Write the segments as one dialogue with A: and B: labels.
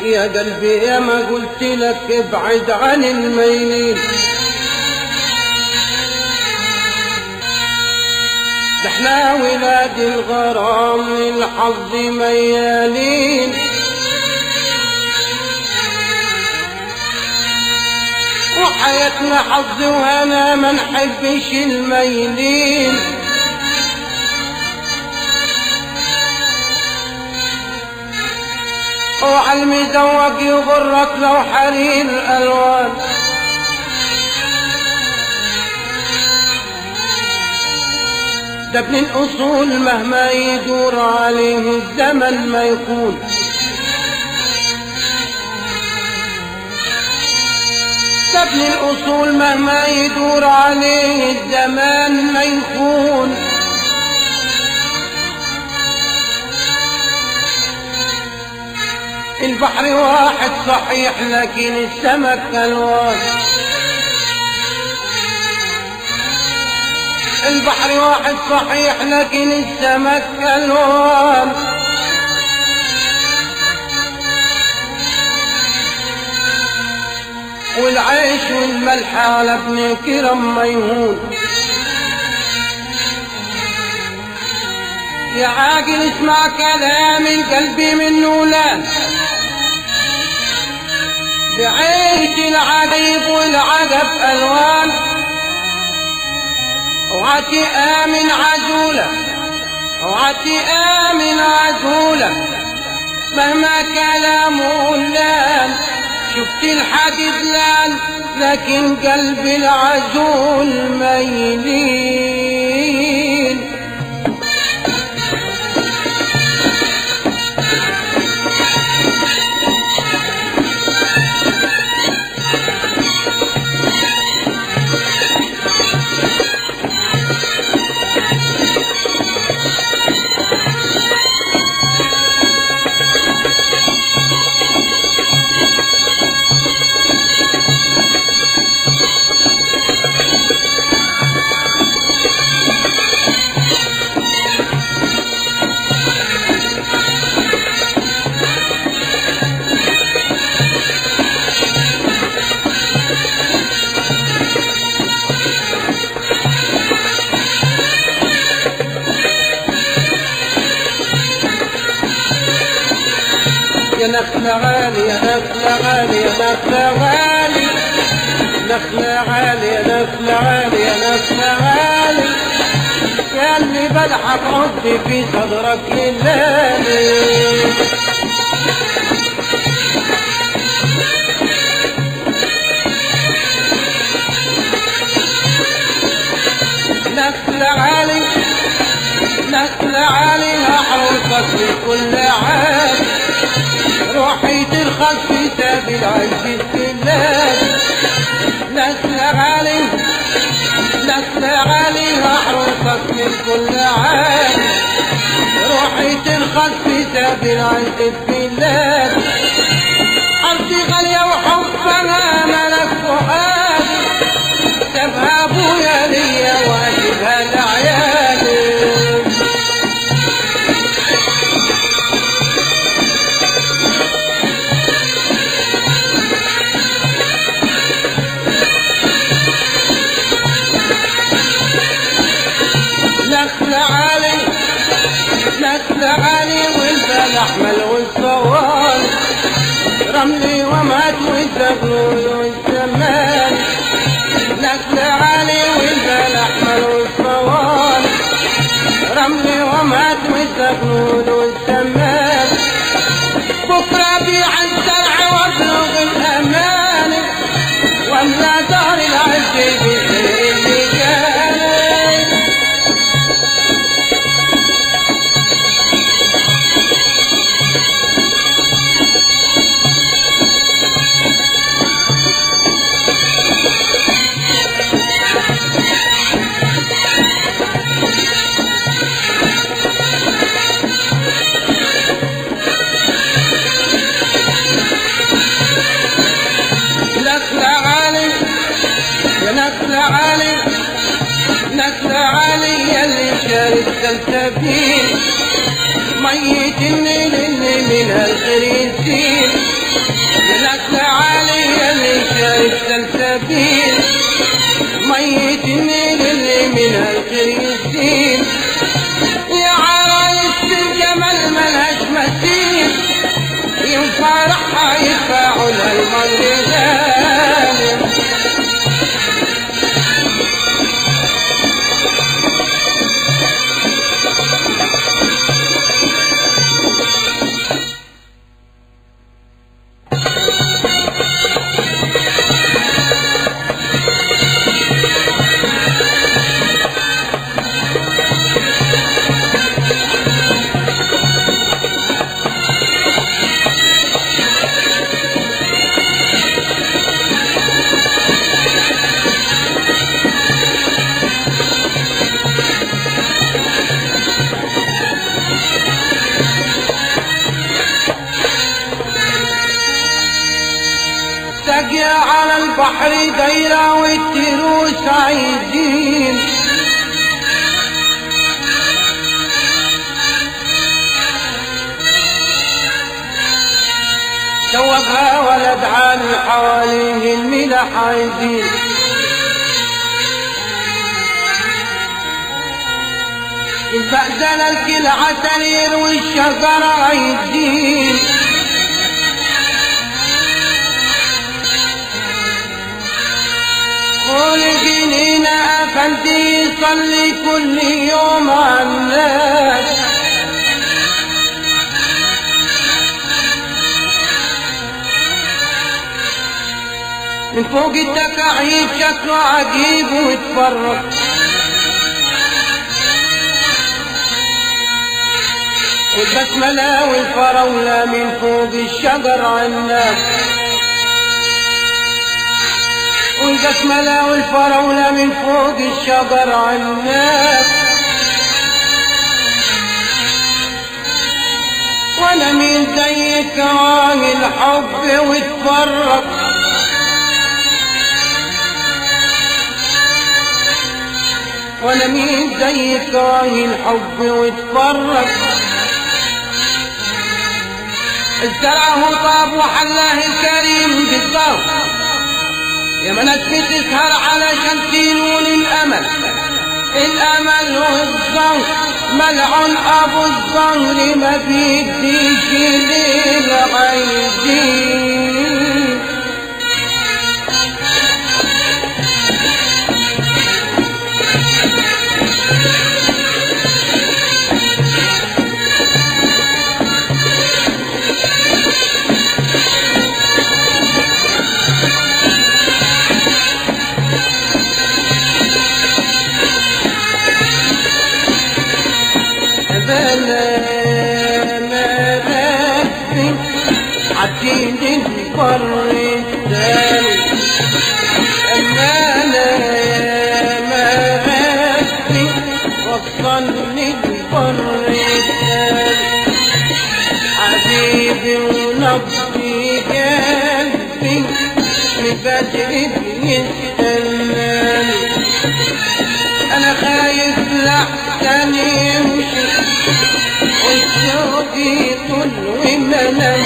A: يا قلبي يا ما قلت لك ابعد عن الميلين ده احنا ولاد الغرام للحظ ميالين وحياتنا حظ وانا ما نحبش الميلين وعلى المزوج يغرك لو حرير الالوان ده ابن الاصول مهما يدور عليه الزمن ما يكون ده ابن الاصول مهما يدور عليه الزمان ما يكون البحر واحد صحيح لكن السمك الوان البحر واحد صحيح لكن السمك الوان والعيش والملح على ابن كرم ما يهون يا عاقل اسمع كلام قلبي منه لان بعيش العجيب والعجب ألوان وعتي آمن عجولة وعتي آمن عجولة مهما كلامه لان شفت الحديد لان لكن قلب العجول ميلين يا نخلة غالي يا نخلة غالي يا نخلة غالي نخلة غالي يا نخلة غالي يا نخلة غالي يا اللي بلحق عضي في صدرك لليالي نخلة غالي نخلة غالي هحرسك في كل عام روحي ترخص في سبيل عز البلاد نسل غالي نسل غالي هحرسك من كل عام روحي ترخص في سبيل عز البلاد أرضي غالية وحبها ملك فؤادي سابها أبويا ليا وأجيبها لعيالي نخل عالي نخل عالي والبال احمل والصوان رملي ومات والزغلول والزمان نخل عالي والبال احمل والصوان رملي ومات والزغلول والزمان بكره بيع الزرع وابلغ الامان واملا دار العز بخير اللي كان نخلة عالية اللي شايف سلسبيل مية النيل اللي منها الخير يسيل يا عرايس الجمال ملهاش مثيل ينفرحها يدفعوا لها المر غالي تجي على البحر دايرة والتروس عايزين شوقها ولد عالي حواليه الملح عايزين البهدل الكلعة ترير والشجر عايزين خلقنينا أفندي يصلي كل يوم على الناس من فوق التكاعيب شكله عجيب ويتفرج والبسملة والفراولة من فوق الشجر عناب والبسملة والفراولة من فوق الشجر عناب وانا مين زيك عن الحب واتفرج وانا مين زيك عن الحب واتفرج الزرع هو طاب وحلاه الكريم بالضبط يا ما ناس بتسهر علشان تنول الامل الامل والظهر ملعون ابو الظهر ما بيديش للعايزين بلا ما ربي عدين البر الثاني أما أنا ما ربي وصلني البر الثاني حبيبي ونبضي قلبي مبدري بيستناني أنا خايف لحسن يمشي والشوق يطل ومنام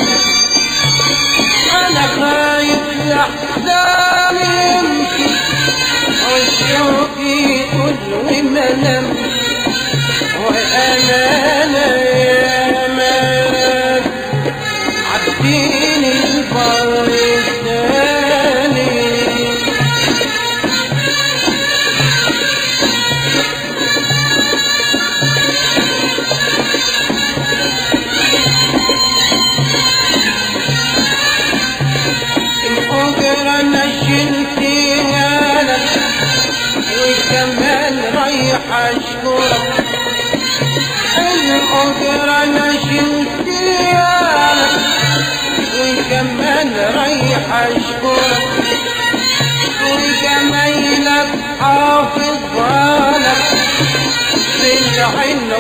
A: أنا خايف لحسن يمشي والشوق يطل ومنام وأنا أنا يا مراد عديني البر الثاني الأجرة نشلتها لك وكمان رايح أشكرك الأجرة نشلتها لك وكمان رايح أشكرك وجمايلك حافظها لك بالعين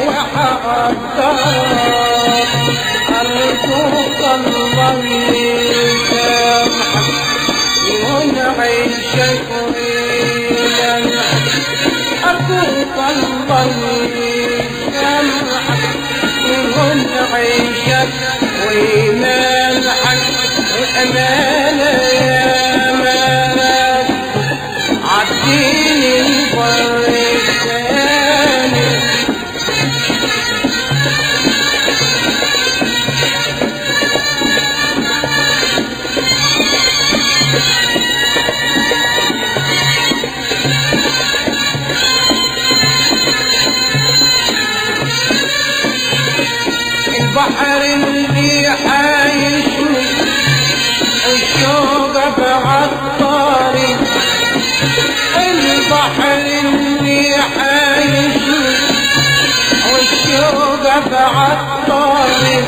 A: وحقدرك أرجوك الله يسامحك ونعيشك ويلمحك أرجوك الله يسامحك ونعيشك ويمالحك أمانة يا مالك عديني البر الثاني البحر اللي حايشني الشوق بعطاري البحر اللي حايشني والشوق بعطاري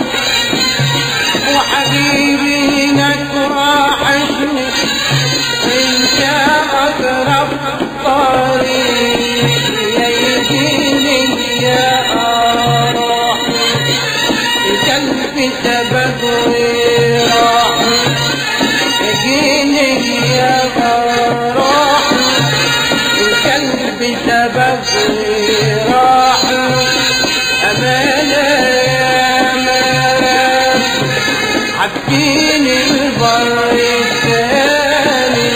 A: وحبيبي انك وحشني انت اقرب طريق يا يديني يا اروح قلبي سبب وراح يجيني يا روح القلب سبب وراح أمانة يا مرام عديني البر الثاني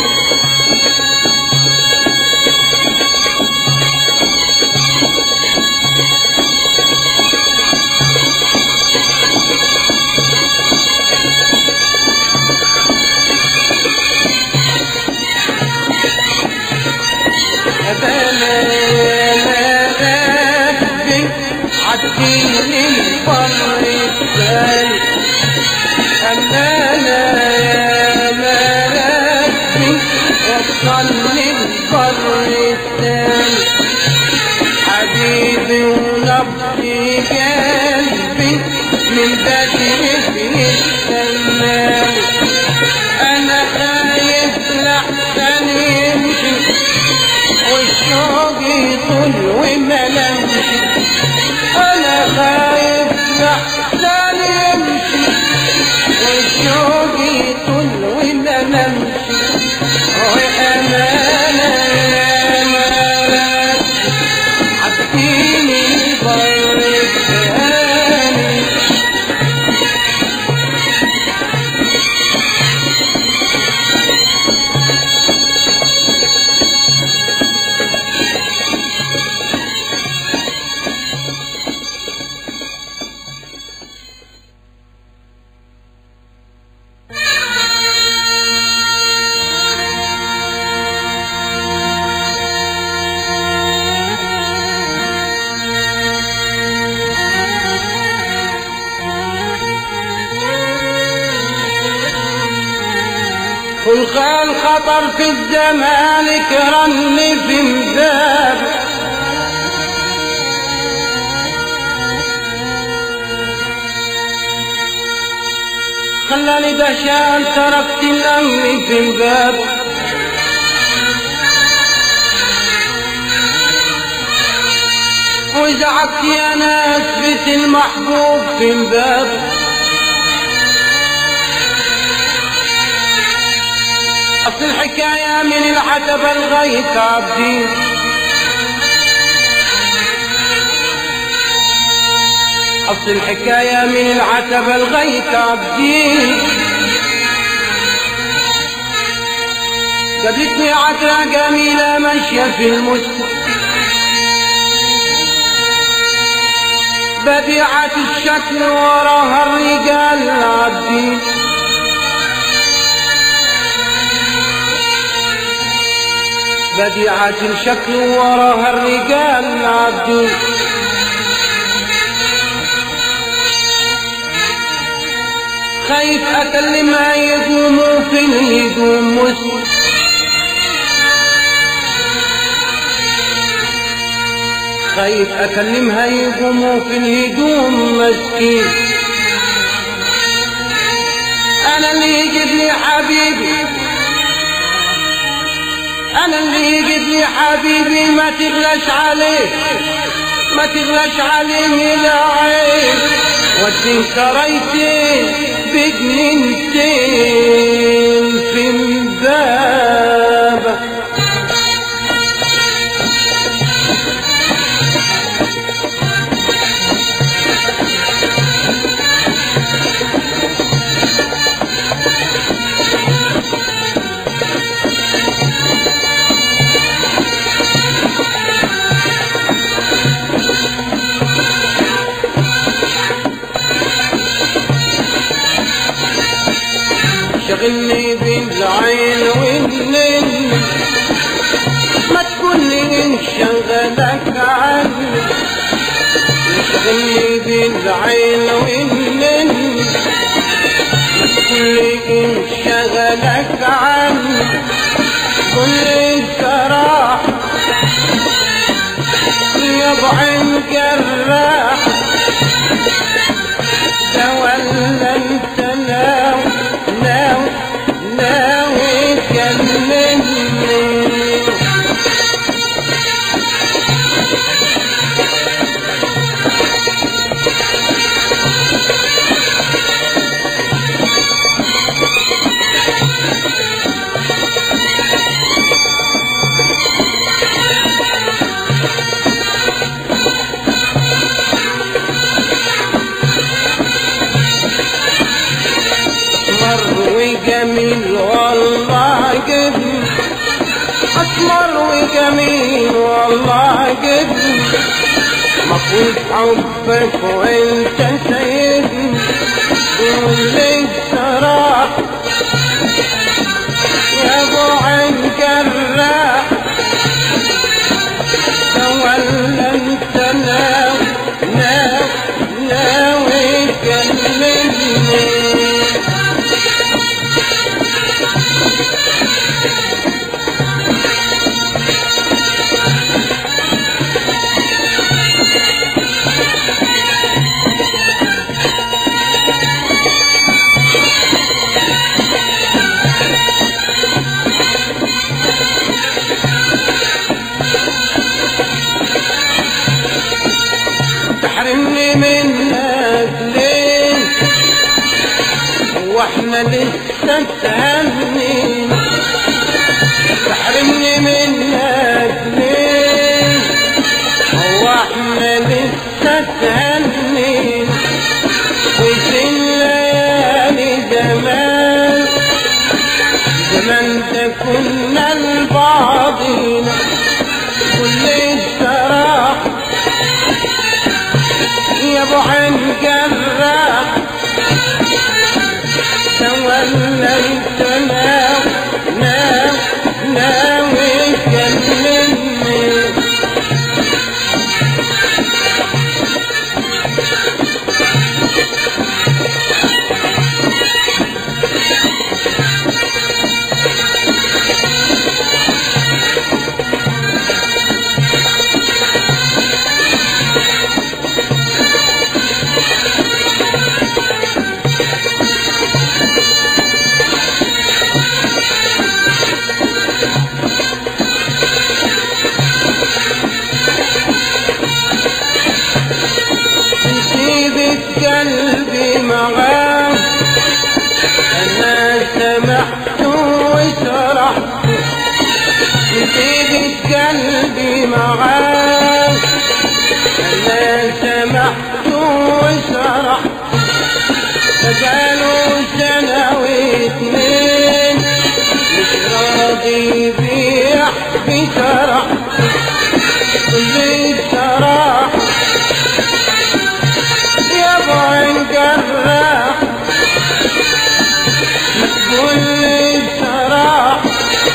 A: ربي عديني البر الثاني أمانة يا مربي وصلني البر الثاني حبيبي ونبضي قلبي من بدري في السلام أنا خايف لحسن يمشي والشوق يطول وما لمشي انا خايف لحسن يمشي والشوق يطول وما لمشي وامانه يا مالك عديني البر الثاني خلقان خطر في الزمان كرني في مذاب خلاني دهشان تركت الأمن في الباب وزعقت يا ناس بيت المحبوب في الباب أصل الحكاية من العتبة الغيث عبدي أصل الحكاية من العتبة الغيث عبدي قابلتني عترة جميلة ماشية في المسك بديعة الشكل وراها الرجال عبدي بديعة الشكل وراها الرجال عبدي خايف أكلمها يقوموا في الهدوم مسلم خايف أكلمها يقوموا في الهدوم مسكين أنا اللي يجيب لي حبيبي أنا اللي يجيب لي حبيبي ما تغلاش عليه ما تغلاش عليه لا عين ودي كريتين بجنينتين في الباب شغلني بالعين والنن ما تقول لي انشغلك عني شغلني بالعين والنن ما تقول لي انشغلك عني قل لي الصراحة يا ابو عين جراح تولى انت ناو ناو ناوي تكلمني أسمر وجميل والله جبني أسمر وجميل والله جبني مفروض حبك وانت سيدني قول لي الصراحة يا ابو عين جراح تولى انت ناو ناو ناوي تكلمني تحرمني منك ليه واحنا لسه تهني تحرمني منك ليه واحنا لسه تهني وفي الليالي زمان زمان ده كنا لبعضينا كل الصراحه يا ابو عين جراح توليت ناو ناو ناوي كلمني نسيبك قلبي معاه انا سمحت وسرحت نسيبك قلبي معاه انا سمحت وسرحت بقاله سنة واتنين مش راضي يبيع بسرح كل بصراحة يا ابو عين جراح ما تقول لي بصراحة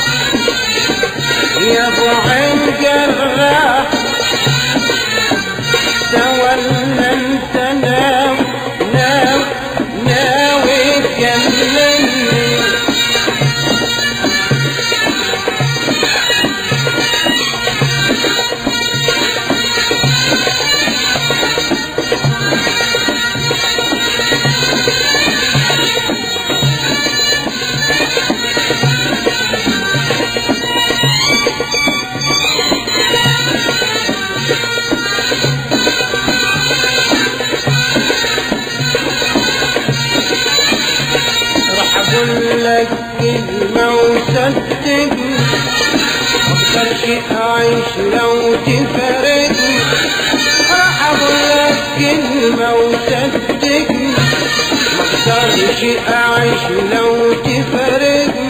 A: يا ابو عين جراح تولى انت ناو ناو ناوي تكلمني راح اقول لك كلمة وصدقني مقدرش اعيش لو تفارقني راح اقول لك كلمة وصدقني مقدرش اعيش لو تفارقني